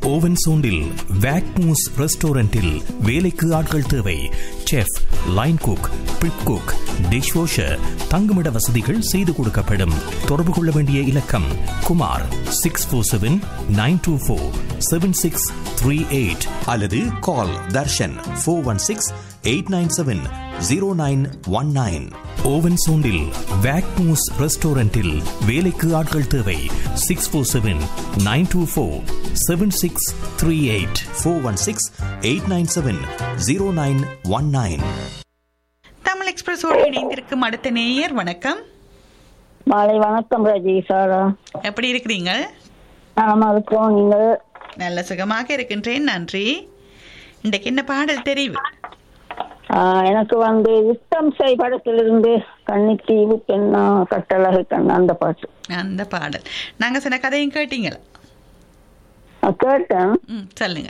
Oven சோண்டில் வேக்மூஸ் ரெஸ்டாரண்டில் வேலைக்கு ஆட்கள் தேவை chef line cook prep cook dishwasher தங்குமிட வசதிகள் செய்து கொடுக்கப்படும் தொடர்பு கொள்ள வேண்டிய இலக்கம் Kumar six four seven nine two four seven six three eight அல்லது call Darshan four one six eight nine seven zero nine one nine ஓவன் சோண்டில் வேக்மூஸ் ரெஸ்டாரண்டில் வேலைக்கு ஆட்கள் தேவை six four seven nine two four seven six three eight four one six eight nine seven zero nine one nine Tamil எக்ஸ்பிரஸோடு இணைந்திருக்கும் அடுத்த நேயர் வணக்கம் மாலை வணக்கம் ரஜி சாரா எப்படி இருக்கிறீங்க நாம இருக்கோம் நீங்கள் நல்ல சுகமாக இருக்கின்றேன் நன்றி இன்றைக்கு என்ன பாடல் தெரிவு ஆஹ், எனக்கு வந்து யுத்தம் செய் படத்திலிருந்து கன்னித்தீவு பெண்ணா கட்டழகு கண்ணா அந்த பாட்டு அந்த பாடல் நாங்க சொன்ன கதையும் கேட்டீங்களா நான் கேட்டேன் ம் சொல்லுங்க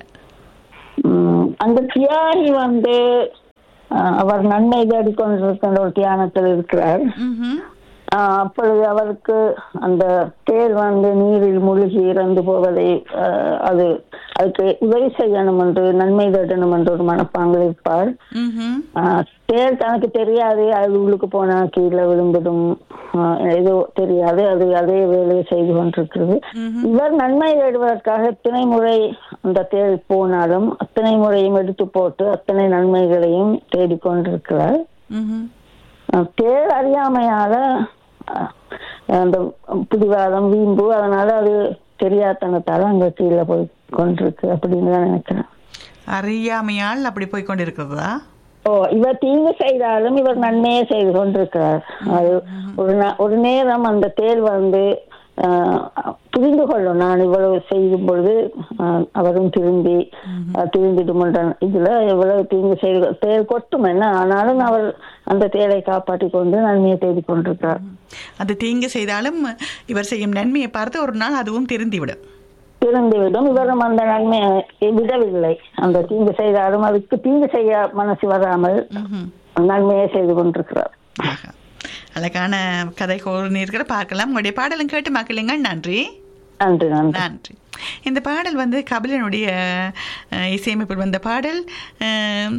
உம், அந்த தியாகி வந்து ஆஹ், அவர் நன்மை தேடி கொண்டிருக்கின்ற ஒரு தியானத்தில் இருக்கிறார் ம்ஹும். ஆஹ், அப்பொழுது அவருக்கு அந்த தேர் வந்து நீரில் மூழ்கி இறந்து போவதை ஆஹ், அது அதுக்கு உதவி செய்யணும் என்று நன்மை தேடணும் என்று ஒரு மனப்பாங்கில் இருப்பார் ம்ஹும். ஆஹ் தேர் தனக்கு தெரியாது அது உள்ளுக்கு போனா கீழே விழுந்துடும் ஆஹ் ஏதோ தெரியாது அது அதே வேலையை செய்து கொண்டிருக்கிறது இவர் நன்மை தேடுவதற்காக எத்தனை முறை அந்த தேர் போனாலும் அத்தனை முறையும் எடுத்து போட்டு அத்தனை நன்மைகளையும் தேடிக்கொண்டிருக்கிறார் ம்ஹும். ஆஹ் தேர் அறியாமையால ஆஹ் அந்த பிடிவாதம் வீம்பு அதனால அது தெரியாதனத்தால அங்க கீழே போய் கொண்டிருக்கு அப்படின்னு தான் நினைக்கிறேன் அறியாமையால் அப்படி போய் கொண்டிருக்கிறதா ஓ இவர் தீங்கு செய்தாலும் இவர் நன்மையே செய்து கொண்டிருக்கிறார் அது ஒரு நா- ஒரு நேரம் அந்த தேர் வந்து ஆஹ், புரிந்து கொள்ளும் நான் இவ்வளவு செய்யும் பொழுது ஆஹ், அவரும் திரும்பி ஆஹ், திரும்பிடும் என்ற இதுல எவ்வளவு தீங்கு செய்து தேர் கொட்டும் என்ன ஆனாலும் அவர் அந்த தேரை காப்பாற்றி கொண்டு நன்மையை தேடிக் கொண்டிருக்கிறார் அது தீங்கு செய்தாலும் இவர் செய்யும் நன்மையை பார்த்து ஒரு நாள் அதுவும் திருந்திவிடும் திரும்பிவிடும் இவரும் அந்த நன்மையை விடவில்லை அந்த தீங்கு செய்தாலும் அதுக்கு தீங்கு செய்ய மனசு வராமல் ம்ஹும். நன்மையை செய்து கொண்டிருக்கிறார் ஆஹா. அழகான கதை கூறினீர்கள் பார்க்கலாம் உங்களுடைய பாடலும் கேட்டு மக்களுங்க நன்றி நன்றி நன்றி நன்றி இந்த பாடல் வந்து கபிலனுடைய அஹ், இசையமைப்பில் வந்த பாடல் அஹ்,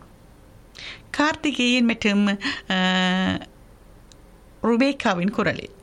கார்த்திகேயன் மற்றும் அஹ், ருபேக்காவின் குரலில்